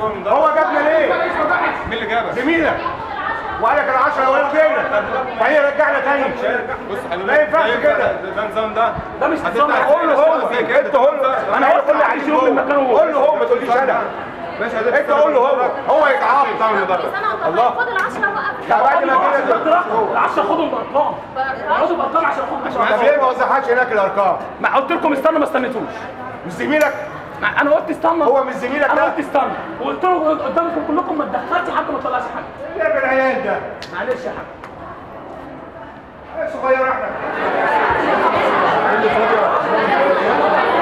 جوه من ده هو جابنا ليه؟ مين اللي جابك؟ زميلك وقال لك العشرة ولا جينا بعدين رجعنا تاني بص حلو ما ينفعش كده. ده نظام ده ده مش هتفتح نظام. قول له هو زي كده. انت قول له انا قلت كل عايز يقوم من مكانه هو قول له هو ما تقوليش انا ماشي هتفتح انت قول له هو هو يتعاقب تعمل المدرب الله. خد العشرة وقف لا بعد ما كده العشرة خدهم بارقام اقعدوا بارقام عشان اخد طب ليه ما وزعهاش هناك الارقام؟ ما قلت لكم استنوا ما استنيتوش مش زميلك ما انا قلت استنى هو مش زميلك انا ده؟ قلت استنى وقلت له قدامكم كلكم ما تدخلش حد ما تطلعش حد يا بالعيال ده معلش يا حاج صغير احنا